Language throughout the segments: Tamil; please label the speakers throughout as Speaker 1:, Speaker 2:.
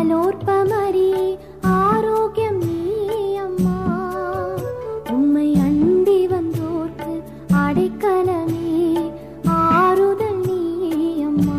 Speaker 1: அமலோற்பமரியே ஆரோக்கியம் நீ அம்மா உம்மை அண்டி வந்தோர்க்கு அடைக்கலமே ஆறுதல் நீ அம்மா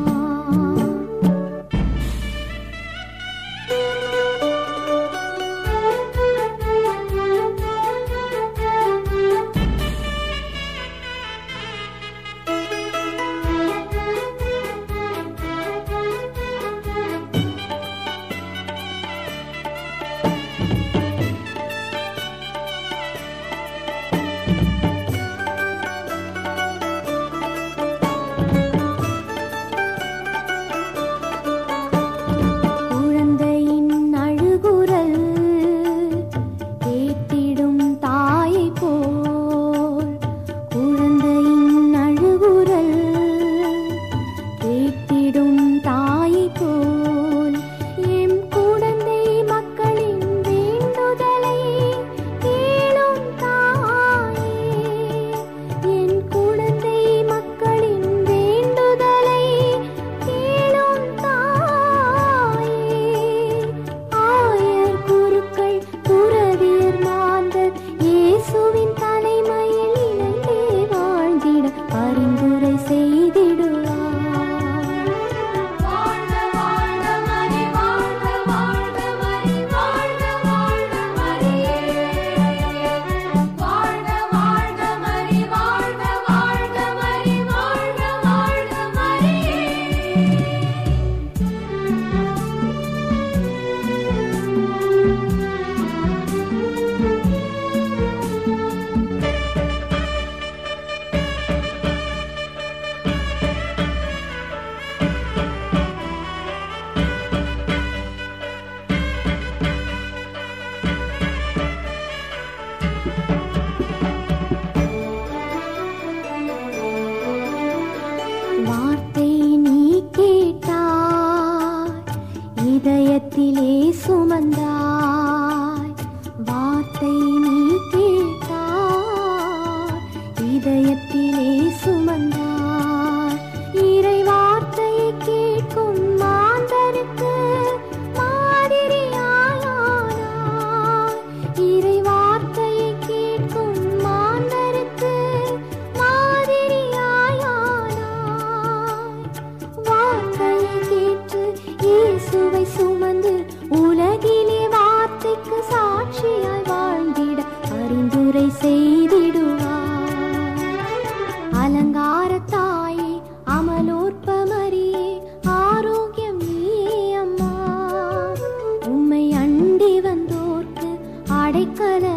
Speaker 1: குழந்தையின் அழுகுரல் கேட்டிடும் தாயை போல் குழந்தையின் அழுகுரல் கேட்டிடும் தாயை போல் எம் குழந்தை மக்களின் வேண்டுதலை கேளும் தாயே என் குழந்தை மக்களின் வேண்டுதலை கேளும் தாயே ஆயர் குருக்கள் துறவியர் மாந்தர் இயேசுவின் தலைமையில் இணைந்தே வாழ்ந்திட பரிந்துரை செய்திடுவார்
Speaker 2: வாழ்க வாழ்க மரி வாழ்க வாழ்க மரி வாழ்க வாழ்க மரியே வாழ்க வாழ்க மரி வாழ்க வாழ்க மரி வாழ்க வாழ்க மரியே
Speaker 1: வார்த்தை நீ கேட்டாய் இதயத்திலே சுமந்தாய் வார்த்தை நீ கேட்டாய் இதயத்திலே சுமந்தாய் இறை வார்த்தை கேட்கும் மாந்தருக்கு மாதிரியாயானாய் இறை வார்த்தை கேட்கும் மாந்தருக்கு மாதிரியாயானாய் வார்த்தையை கேட்டு இயேசுவை சுமந்து உலகிலே வார்த்தைக்கு சாட்சியாய் வாழ்ந்திட பரிந்துரை செய்திடுவார் அலங்கார தாயே அமலோற்பமரியே ஆரோக்கியம் நீ அம்மா உம்மை அண்டி வந்தோர்க்கு அடைக்கல